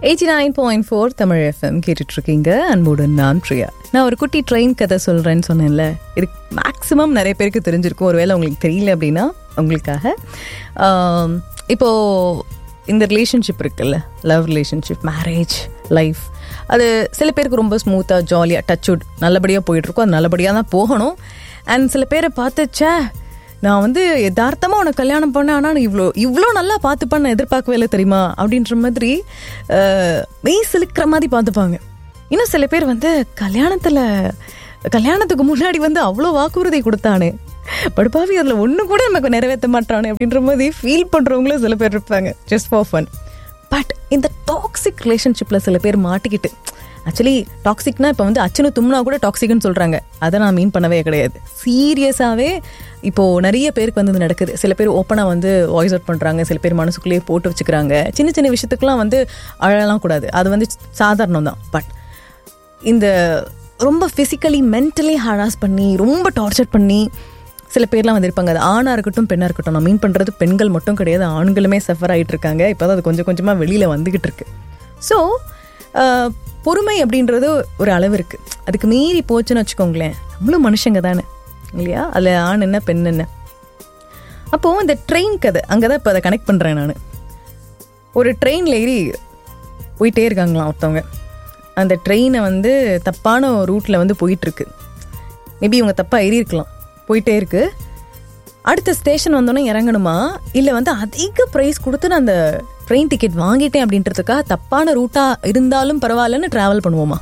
eighty nine point four Tamil FM கேட்டுட்ருக்கீங்க அன்புடன் நான் பிரியா நான் ஒரு குட்டி ட்ரெயின் கதை சொல்கிறேன்னு சொன்னேன்ல இது மேக்ஸிமம் நிறைய பேருக்கு தெரிஞ்சிருக்கும் ஒருவேளை உங்களுக்கு தெரியல அப்படின்னா உங்களுக்காக ஆம், இப்போ இந்த ரிலேஷன்ஷிப் இருக்குல்ல லவ் ரிலேஷன்ஷிப் மேரேஜ் லைஃப் அது சில பேருக்கு ரொம்ப ஸ்மூத்தாக ஜாலியாக டச்வுட் நல்லபடியாக போயிட்டுருக்கும் அது நல்லபடியாக தான் போகணும் அண்ட் சில பேரை பார்த்துச்சே நான் வந்து யதார்த்தமாக உனக்கு கல்யாணம் பண்ணேன் ஆனால் இவ்வளோ இவ்வளோ நல்லா பார்த்துப்பான்னு நான் எதிர்பார்க்கவே இல்லை தெரியுமா அப்படின்ற மாதிரி அஹ், மெய் சிலுக்கிற மாதிரி பார்த்துப்பாங்க இன்னும் சில பேர் வந்து கல்யாணத்தில் கல்யாணத்துக்கு முன்னாடி வந்து அவ்வளோ வாக்குறுதி கொடுத்தானே படுப்பாவி அதில் ஒன்று கூட நமக்கு நிறைவேற்ற மாட்டானே அப்படின்ற மாதிரி ஃபீல் பண்ணுறவங்களும் சில பேர் இருப்பாங்க ஜஸ்ட் ஃபார் ஃபன் பட் இந்த டாக்ஸிக் ரிலேஷன்ஷிப்பில் சில பேர் மாட்டிக்கிட்டு ஆக்சுவலி டாக்ஸிக்னா இப்போ வந்து அச்சனு தும்னா கூட டாக்ஸிக்னு சொல்கிறாங்க அதை நான் மீன் பண்ணவே கிடையாது சீரியஸாகவே இப்போது நிறைய பேருக்கு வந்து இது நடக்குது சில பேர் ஓப்பனாக வந்து வாய்ஸ் அவுட் பண்ணுறாங்க சில பேர் மனசுக்குள்ளேயே போட்டு வச்சுக்கிறாங்க சின்ன சின்ன விஷயத்துக்குலாம் வந்து அழலாம் கூடாது அது வந்து சாதாரணம் தான் பட் இந்த ரொம்ப ஃபிசிக்கலி மென்டலி ஹராஸ் பண்ணி ரொம்ப டார்ச்சர் பண்ணி சில பேர்லாம் வந்திருப்பாங்க அது ஆணாக இருக்கட்டும் பெண்ணாக இருக்கட்டும் நான் மீன் பண்ணுறது பெண்கள் மட்டும் கிடையாது ஆண்களுமே சஃபர் ஆகிட்டு இருக்காங்க இப்போ தான் அது கொஞ்சம் கொஞ்சமாக வெளியில் வந்துக்கிட்டு இருக்கு ஸோ பொறுமை அப்படின்றது ஒரு அளவு இருக்குது அதுக்கு மீறி போச்சுன்னு வச்சுக்கோங்களேன் நம்மளும் மனுஷங்க தானே இல்லையா அதில் ஆண் என்ன பெண் என்ன அப்போது இந்த ட்ரெயின் கதை அங்கே தான் இப்போ அதை கனெக்ட் பண்ணுறேன் நான் ஒரு ட்ரெயினில் ஏறி போயிட்டே இருக்காங்களாம் ஒருத்தவங்க அந்த ட்ரெயினை வந்து தப்பான ரூட்டில் வந்து போயிட்டுருக்கு மேபி இவங்க தப்பாக ஏறி இருக்கலாம் போயிட்டே இருக்கு அடுத்த ஸ்டேஷன் வந்தோன்னே இறங்கணுமா இல்லை வந்து அதிக ப்ரைஸ் கொடுத்து நான் அந்த ட்ரெயின் டிக்கெட் வாங்கிட்டேன் அப்படின்றதுக்காக தப்பான ரூட்டாக இருந்தாலும் பரவாயில்லன்னு ட்ராவல் பண்ணுவோமா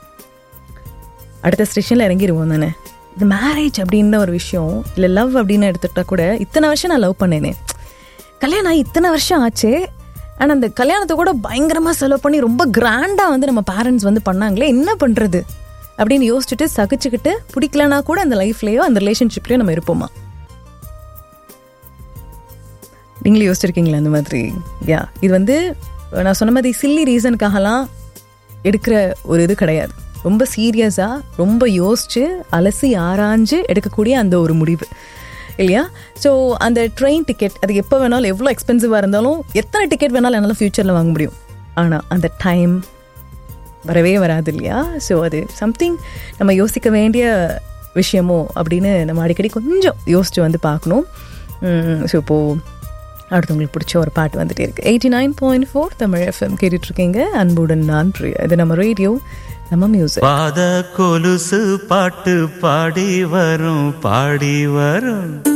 அடுத்த ஸ்டேஷனில் இறங்கிடுவோம் தானே இது மேரேஜ் அப்படின்ற ஒரு விஷயம் இல்லை லவ் அப்படின்னு எடுத்துட்டா கூட இத்தனை வருஷம் நான் லவ் பண்ணேனே கல்யாணம் ஆகி இத்தனை வருஷம் ஆச்சு ஆனால் அந்த கல்யாணத்தை கூட பயங்கரமாக செலவு பண்ணி ரொம்ப கிராண்டாக வந்து நம்ம பேரண்ட்ஸ் வந்து பண்ணாங்களே என்ன பண்ணுறது அப்படின்னு யோசிச்சுட்டு சகிச்சுக்கிட்டு பிடிக்கலனா கூட அந்த லைஃப்லேயோ அந்த ரிலேஷன்ஷிப்லேயோ நம்ம இருப்போமா நீங்களே யோசிச்சிருக்கீங்களா அந்த மாதிரி யா இது வந்து நான் சொன்ன மாதிரி சில்லி ரீசனுக்காகலாம் எடுக்கிற ஒரு இது கிடையாது ரொம்ப சீரியஸாக ரொம்ப யோசிச்சு அலசி ஆராய்ஞ்சு எடுக்கக்கூடிய அந்த ஒரு முடிவு இல்லையா ஸோ அந்த ட்ரெயின் டிக்கெட் அது எப்போ வேணாலும் எவ்வளோ எக்ஸ்பென்சிவாக இருந்தாலும் எத்தனை டிக்கெட் வேணாலும் என்னால் ஃப்யூச்சரில் வாங்க முடியும் ஆனால் அந்த டைம் வரவே வராது இல்லையா ஸோ அது சம்திங் நம்ம யோசிக்க வேண்டிய விஷயமோ அப்படின்னு நம்ம அடிக்கடி கொஞ்சம் யோசிச்சு வந்து பார்க்கணும் ஸோ இப்போது அடுத்தவங்களுக்கு பிடிச்ச ஒரு பாட்டு வந்துட்டே இருக்கு eighty nine point four Tamil FM கேட்டுட்ருக்கீங்க அன்புடன் நான் பிரியா இது நம்ம ரேடியோ நம்ம மியூசிக் பாத கொலுசு பாட்டு பாடி வரும் பாடி வரும்